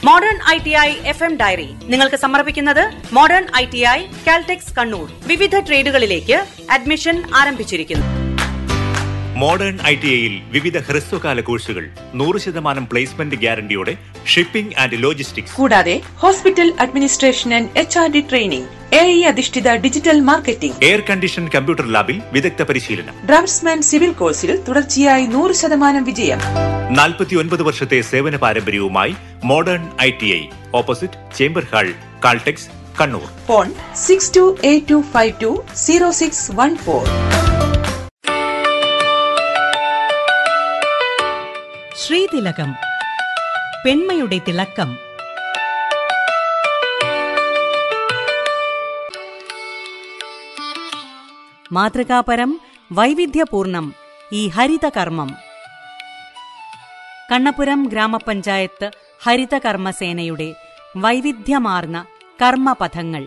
modern I T I F M diary നിങ്ങൾക്ക് സമർപ്പിക്കുന്നത് modern I T I Caltex Kannur വിവിധ ട്രേഡുകളിലേക്ക് അഡ്മിഷൻ ആരംഭിച്ചിരിക്കുന്നു മോഡേൺ ഐ ടി ഐയിൽ വിവിധ ഹ്രസ്വകാല കോഴ്സുകൾ നൂറ് ശതമാനം പ്ലേസ്മെന്റ് ഗ്യാരണ്ടിയോടെ ഷിപ്പിംഗ് ആൻഡ് ലോജിസ്റ്റിക്സ് കൂടാതെ hospital administration and H R D training A I അധിഷ്ഠിത digital marketing air condition computer ലാബിൽ വിദഗ്ധ പരിശീലനം ഡ്രാഫ്റ്റ്സ്മാൻ സിവിൽ കോഴ്സിൽ തുടർച്ചയായി നൂറ് ശതമാനം വിജയം നാൽപ്പത്തി ഒൻപത് വർഷത്തെ സേവന പാരമ്പര്യവുമായി modern I T I opposite chamber hall Caltex Kannur phone six two eight two five two zero six one four Sreethilakam പെൺമയുടെ തിളക്കം മാതൃകാപരം വൈവിധ്യപൂർണം ഈ ഹരിതകർമ്മം കണ്ണപുരം ഗ്രാമപഞ്ചായത്ത് ഹരിതകർമ്മസേനയുടെ വൈവിധ്യമാർന്ന കർമ്മപഥങ്ങൾ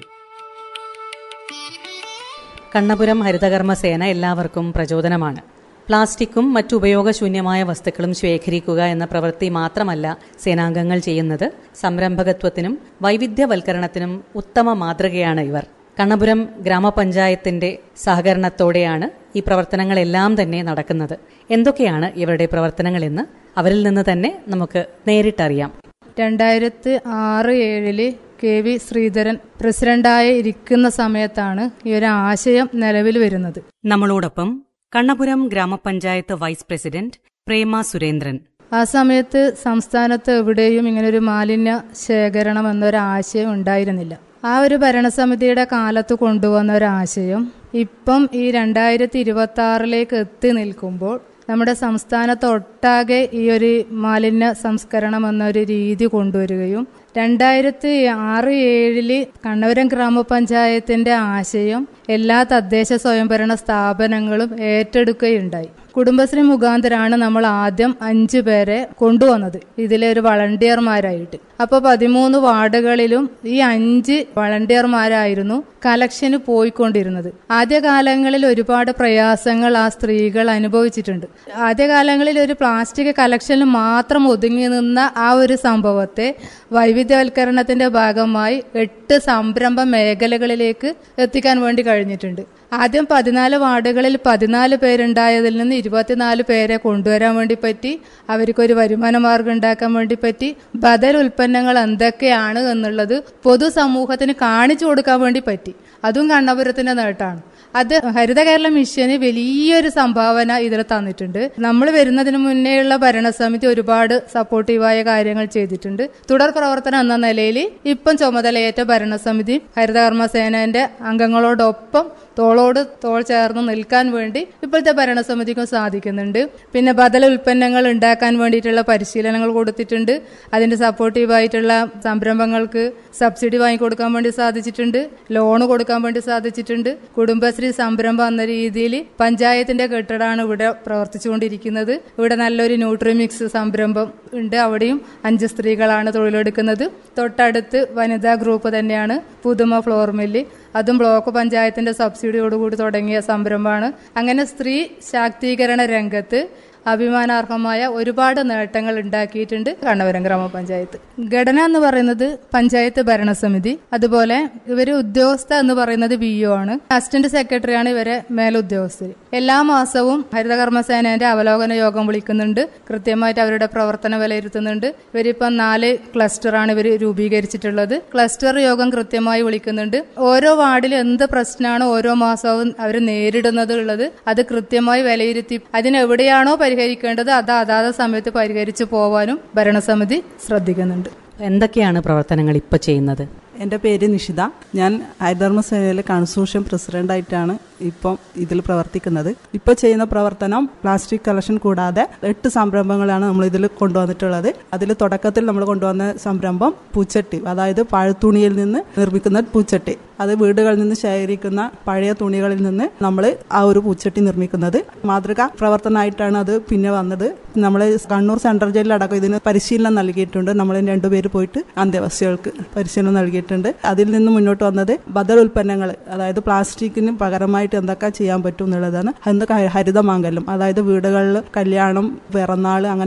കണ്ണപുരം ഹരിതകർമ്മസേന എല്ലാവർക്കും പ്രചോദനമാണ് പ്ലാസ്റ്റിക്കും മറ്റു ഉപയോഗശൂന്യമായ വസ്തുക്കളും ശേഖരിക്കുക എന്ന പ്രവൃത്തി മാത്രമല്ല സേനാംഗങ്ങൾ ചെയ്യുന്നത് സംരംഭകത്വത്തിനും വൈവിധ്യവൽക്കരണത്തിനും ഉത്തമ മാതൃകയാണ് ഇവർ കണ്ണപുരം ഗ്രാമപഞ്ചായത്തിന്റെ സഹകരണത്തോടെയാണ് ഈ പ്രവർത്തനങ്ങളെല്ലാം തന്നെ നടക്കുന്നത് എന്തൊക്കെയാണ് ഇവരുടെ പ്രവർത്തനങ്ങളെന്ന് അവരിൽ നിന്ന് തന്നെ നമുക്ക് നേരിട്ടറിയാം രണ്ടായിരത്തി ആറ് ഏഴില് കെ വി ശ്രീധരൻ പ്രസിഡന്റായി ഇരിക്കുന്ന സമയത്താണ് ഈ ഒരു ആശയം നിലവിൽ വരുന്നത് നമ്മളോടൊപ്പം കണ്ണപുരം ഗ്രാമപഞ്ചായത്ത് വൈസ് പ്രസിഡന്റ് പ്രേമ സുരേന്ദ്രൻ ആ സമയത്ത് സംസ്ഥാനത്ത് എവിടെയും ഇങ്ങനൊരു മാലിന്യ ശേഖരണം എന്നൊരു ആശയം ഉണ്ടായിരുന്നില്ല ആ ഒരു ഭരണസമിതിയുടെ കാലത്ത് കൊണ്ടുവന്ന ഒരു ആശയം ഇപ്പം ഈ രണ്ടായിരത്തി ഇരുപത്തി ആറിലേക്ക് എത്തി നിൽക്കുമ്പോൾ നമ്മുടെ സംസ്ഥാനത്ത് ഒട്ടാകെ ഈ ഒരു മാലിന്യ സംസ്കരണം എന്നൊരു രീതി കൊണ്ടുവരികയും രണ്ടായിരത്തി ആറ് ഏഴില് കണ്ണപുരം ഗ്രാമപഞ്ചായത്തിന്റെ ആശയം എല്ലാ തദ്ദേശ സ്വയംഭരണ സ്ഥാപനങ്ങളും ഏറ്റെടുക്കുകയുണ്ടായി കുടുംബശ്രീ മുഖാന്തരാണ് നമ്മൾ ആദ്യം അഞ്ചു പേരെ കൊണ്ടുവന്നത് ഇതിലെ ഒരു വളണ്ടിയർമാരായിട്ട് അപ്പൊ പതിമൂന്ന് വാർഡുകളിലും ഈ അഞ്ച് വളണ്ടിയർമാരായിരുന്നു കലക്ഷന് പോയിക്കൊണ്ടിരുന്നത് ആദ്യകാലങ്ങളിൽ ഒരുപാട് പ്രയാസങ്ങൾ ആ സ്ത്രീകൾ അനുഭവിച്ചിട്ടുണ്ട് ആദ്യകാലങ്ങളിൽ ഒരു പ്ലാസ്റ്റിക് കലക്ഷനിൽ മാത്രം ഒതുങ്ങി നിന്ന ആ ഒരു സംഭവത്തെ വൈവിധ്യവൽക്കരണത്തിന്റെ ഭാഗമായി എട്ട് സംരംഭ മേഖലകളിലേക്ക് എത്തിക്കാൻ വേണ്ടി കഴിഞ്ഞിട്ടുണ്ട് ആദ്യം പതിനാല് വാർഡുകളിൽ പതിനാല് പേരുണ്ടായതിൽ നിന്ന് ഇരുപത്തിനാല് പേരെ കൊണ്ടുവരാൻ വേണ്ടി പറ്റി അവർക്കൊരു വരുമാന മാർഗം ഉണ്ടാക്കാൻ വേണ്ടി പറ്റി ബദൽ ഉൽപ്പന്നങ്ങൾ എന്തൊക്കെയാണ് എന്നുള്ളത് പൊതുസമൂഹത്തിന് കാണിച്ചു കൊടുക്കാൻ വേണ്ടി പറ്റി അതും കണ്ണപുരത്തിന്റെ നേട്ടമാണ് അത് ഹരിത കേരള മിഷന് വലിയൊരു സംഭാവന ഇതിൽ തന്നിട്ടുണ്ട് നമ്മൾ വരുന്നതിന് മുന്നേയുള്ള ഭരണസമിതി ഒരുപാട് സപ്പോർട്ടീവായ കാര്യങ്ങൾ ചെയ്തിട്ടുണ്ട് തുടർ പ്രവർത്തനം എന്ന നിലയിൽ ഇപ്പം ചുമതലയേറ്റ ഭരണസമിതി ഹരിതകർമ്മ സേനന്റെ അംഗങ്ങളോടൊപ്പം തോളോട് തോൾ ചേർന്ന് നിൽക്കാൻ വേണ്ടി ഇപ്പോഴത്തെ ഭരണസമിതിക്കും സാധിക്കുന്നുണ്ട് പിന്നെ ബദൽ ഉൽപ്പന്നങ്ങൾ ഉണ്ടാക്കാൻ വേണ്ടിയിട്ടുള്ള പരിശീലനങ്ങൾ കൊടുത്തിട്ടുണ്ട് അതിന്റെ സപ്പോർട്ടീവായിട്ടുള്ള സംരംഭങ്ങൾക്ക് സബ്സിഡി വാങ്ങിക്കൊടുക്കാൻ വേണ്ടി സാധിച്ചിട്ടുണ്ട് ലോണ് കൊടുക്കാൻ വേണ്ടി സാധിച്ചിട്ടുണ്ട് കുടുംബശ്രീ സംരംഭം എന്ന രീതിയിൽ പഞ്ചായത്തിന്റെ കെട്ടിടമാണ് ഇവിടെ പ്രവർത്തിച്ചുകൊണ്ടിരിക്കുന്നത് ഇവിടെ നല്ലൊരു ന്യൂട്രിമിക്സ് സംരംഭം ഉണ്ട് അവിടെയും അഞ്ച് സ്ത്രീകളാണ് തൊഴിലെടുക്കുന്നത് തൊട്ടടുത്ത് വനിതാ ഗ്രൂപ്പ് തന്നെയാണ് പുതുമ ഫ്ലോർ മില്ല് അതും ബ്ലോക്ക് പഞ്ചായത്തിന്റെ സബ്സിഡിയോടുകൂടി തുടങ്ങിയ സംരംഭമാണ് അങ്ങനെ സ്ത്രീ ശാക്തീകരണ രംഗത്ത് അഭിമാനാർഹമായ ഒരുപാട് നേട്ടങ്ങൾ ഉണ്ടാക്കിയിട്ടുണ്ട് കണ്ണവരം ഗ്രാമപഞ്ചായത്ത് ഘടന എന്ന് പറയുന്നത് പഞ്ചായത്ത് ഭരണസമിതി അതുപോലെ ഇവര് ഉദ്യോഗസ്ഥ എന്ന് പറയുന്നത് ബി ഒ ആണ് അസിസ്റ്റന്റ് സെക്രട്ടറിയാണ് ഇവരെ മേലുദ്യോഗസ്ഥർ എല്ലാ മാസവും ഹരിതകർമ്മസേനന്റെ അവലോകന യോഗം വിളിക്കുന്നുണ്ട് കൃത്യമായിട്ട് അവരുടെ പ്രവർത്തനം വിലയിരുത്തുന്നുണ്ട് ഇവരിപ്പം നാല് ക്ലസ്റ്ററാണ് ഇവർ രൂപീകരിച്ചിട്ടുള്ളത് ക്ലസ്റ്റർ യോഗം കൃത്യമായി വിളിക്കുന്നുണ്ട് ഓരോ വാർഡിലും എന്ത് പ്രശ്നമാണ് ഓരോ മാസവും അവർ നേരിടുന്നത് ഉള്ളത് അത് കൃത്യമായി വിലയിരുത്തി അതിനെവിടെയാണോ പരിഹരിക്കേണ്ടത് അത് അതാത് സമയത്ത് പരിഹരിച്ചു പോവാനും ഭരണസമിതി ശ്രദ്ധിക്കുന്നുണ്ട് എന്തൊക്കെയാണ് പ്രവർത്തനങ്ങൾ ഇപ്പോൾ ചെയ്യുന്നത് എൻ്റെ പേര് നിഷിത ഞാൻ ഹരിതകർമ്മസേനയിലെ കൺസോഷ്യം പ്രസിഡന്റായിട്ടാണ് ഇപ്പം ഇതിൽ പ്രവർത്തിക്കുന്നത് ഇപ്പോൾ ചെയ്യുന്ന പ്രവർത്തനം പ്ലാസ്റ്റിക് കളക്ഷൻ കൂടാതെ എട്ട് സംരംഭങ്ങളാണ് നമ്മൾ ഇതിൽ കൊണ്ടുവന്നിട്ടുള്ളത് അതിൽ തുടക്കത്തിൽ നമ്മൾ കൊണ്ടുവന്ന സംരംഭം പൂച്ചട്ടി അതായത് പഴത്തുണിയിൽ നിന്ന് നിർമ്മിക്കുന്ന പൂച്ചട്ടി അത് വീടുകളിൽ നിന്ന് ശേഖരിക്കുന്ന പഴയ തുണികളിൽ നിന്ന് നമ്മൾ ആ ഒരു പൂച്ചട്ടി നിർമ്മിക്കുന്നത് മാതൃക പ്രവർത്തനമായിട്ടാണ് അത് പിന്നെ വന്നത് നമ്മൾ കണ്ണൂർ സെൻട്രൽ ജയിലിലടക്കം ഇതിന് പരിശീലനം നൽകിയിട്ടുണ്ട് നമ്മൾ രണ്ടുപേര് പോയിട്ട് അന്തേവാസികൾക്ക് പരിശീലനം നൽകിയിട്ടുണ്ട് അതിൽ നിന്ന് മുന്നോട്ട് വന്നത് ബദൽ ഉൽപ്പന്നങ്ങൾ അതായത് പ്ലാസ്റ്റിക്കിന് പകരമായിട്ട് എന്തൊക്കെ ചെയ്യാൻ പറ്റും എന്നുള്ളതാണ് അന്ന് ഹരിതമാങ്കല്യം അതായത് വീടുകളിൽ കല്യാണം പിറന്നാൾ അങ്ങനെ